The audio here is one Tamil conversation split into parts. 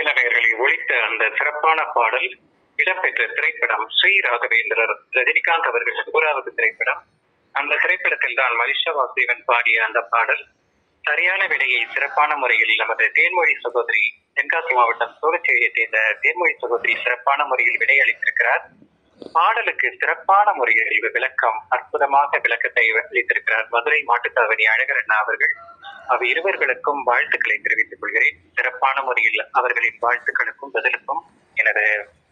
என்ன பெயர்களை ஒழித்த அந்த சிறப்பான பாடல் இடம்பெற்ற திரைப்படம் ஸ்ரீ ராகவேந்திரர் ரஜினிகாந்த் அவர்கள் நூறாவது திரைப்படம் அந்த திரைப்படத்தில் தான் மலிஷா வாசுதேவன் பாடிய அந்த பாடல் சரியான விடையை சிறப்பான முறையில் நமது தேன்மொழி சகோதரி தென்காசி மாவட்டம் சோழச்சேரியை சேர்ந்த தேன்மொழி சகோதரி சிறப்பான முறையில் விடை அளித்திருக்கிறார் பாடலுக்கு சிறப்பான முறையில் விளக்கம் அற்புதமாக விளக்கத்தை அளித்திருக்கிறார் மதுரை மாட்டுத்தாவணி அழகர் அண்ணா அவர்கள் அவ இருவர்களுக்கும் வாழ்த்துக்களை தெரிவித்துக் கொள்கிறேன் சிறப்பான முறையில் அவர்களின் வாழ்த்துக்களுக்கும் பதிலுக்கும் எனது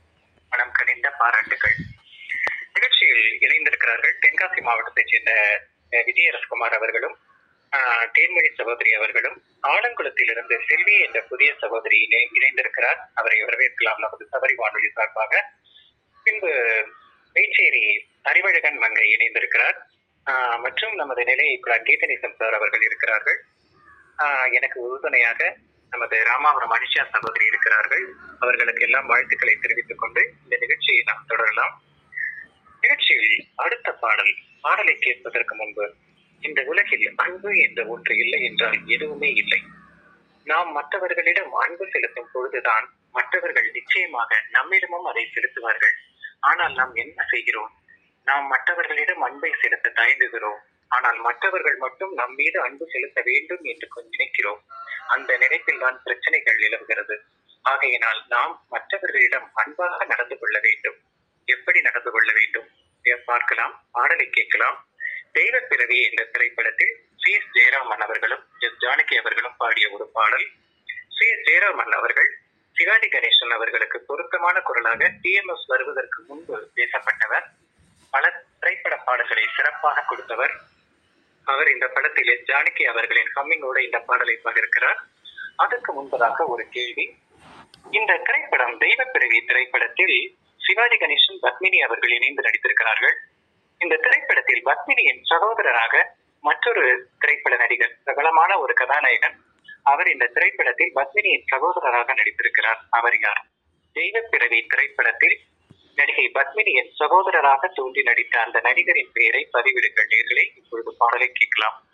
மனம் கனிந்த பாராட்டுகள் நிகழ்ச்சியில் இணைந்திருக்கிறார்கள் தென்காசி மாவட்டத்தைச் சேர்ந்த அஹ், விஜயரசகுமார் அவர்களும் ஆஹ், தேன்மொழி சகோதரி அவர்களும் ஆலங்குளத்திலிருந்து செல்வி என்ற புதிய சகோதரி இணை- இணைந்திருக்கிறார் அவரை வரவேற்கலாம் நமது சபரி வானொலி சார்பாக பின்பு வேச்சேரி அறிவழகன் மங்கை இணைந்திருக்கிறார் ஆஹ், மற்றும் நமது நிலையக்குழார் கீதநேசன் சார் அவர்கள் இருக்கிறார்கள் ஆஹ், எனக்கு உறுதுணையாக நமது ராமாபுரம் அனிஷா சகோதரி இருக்கிறார்கள் அவர்களுக்கு எல்லாம் வாழ்த்துக்களை தெரிவித்துக் கொண்டு இந்த நிகழ்ச்சியை நாம் தொடரலாம் நிகழ்ச்சியில் அடுத்த பாடல் பாடலை கேட்பதற்கு முன்பு இந்த உலகில் அன்பு என்ற ஒன்று இல்லை என்றால் எதுவுமே இல்லை நாம் மற்றவர்களிடம் அன்பு செலுத்தும் பொழுதுதான் மற்றவர்கள் நிச்சயமாக நம்மிடமும் அதை செலுத்துவார்கள் ஆனால் நாம் என்ன செய்கிறோம் நாம் மற்றவர்களிடம் அன்பை செலுத்த தயங்குகிறோம் ஆனால் மற்றவர்கள் மட்டும் நம் மீது அன்பு செலுத்த வேண்டும் என்று கொஞ்சம் நினைக்கிறோம் அந்த நினைப்பில் தான் பிரச்சனைகள் நிலவுகிறது ஆகையினால் நாம் மற்றவர்களிடம் அன்பாக நடந்து கொள்ள வேண்டும் எப்படி நடந்து கொள்ள வேண்டும் இதை பார்க்கலாம் பாடலை கேட்கலாம் தெய்வ பிறவி என்ற திரைப்படத்தில் சி எஸ் ஜெயராமன் அவர்களும் எஸ் ஜானகி அவர்களும் பாடிய ஒரு பாடல் சி எஸ் ஜெயராமன் அவர்கள் சிவாஜி கணேசன் அவர்களுக்கு பொருத்தமான குரலாக டிஎம்எஸ் வருவதற்கு முன்பு பேசப்பட்டவர் பல திரைப்பட பாடல்களை சிறப்பாக கொடுத்தவர் அவர் இந்த படத்தில் எஸ் ஜானகி அவர்களின் ஹம்மிங்கோடு இந்த பாடலை பாடியிருக்கிறார் அதற்கு முன்பதாக ஒரு கேள்வி இந்த திரைப்படம் தெய்வ பிறவி திரைப்படத்தில் சிவாஜி கணேசன் பத்மினி அவர்கள் இணைந்து நடித்திருக்கிறார்கள் இந்த திரைப்படத்தில் பத்மினியின் சகோதரராக மற்றொரு திரைப்பட நடிகர் பிரபலமான ஒரு கதாநாயகன் அவர் இந்த திரைப்படத்தில் பத்மினியின் சகோதரராக நடித்திருக்கிறார் அவர் யார் தெய்வ பிறவி திரைப்படத்தில் நடிகை பத்மினியின் சகோதரராக தோன்றி நடித்த அந்த நடிகரின் பெயரை பதிவிடுங்கள் நேர்களை இப்பொழுது பாடலை கேட்கலாம்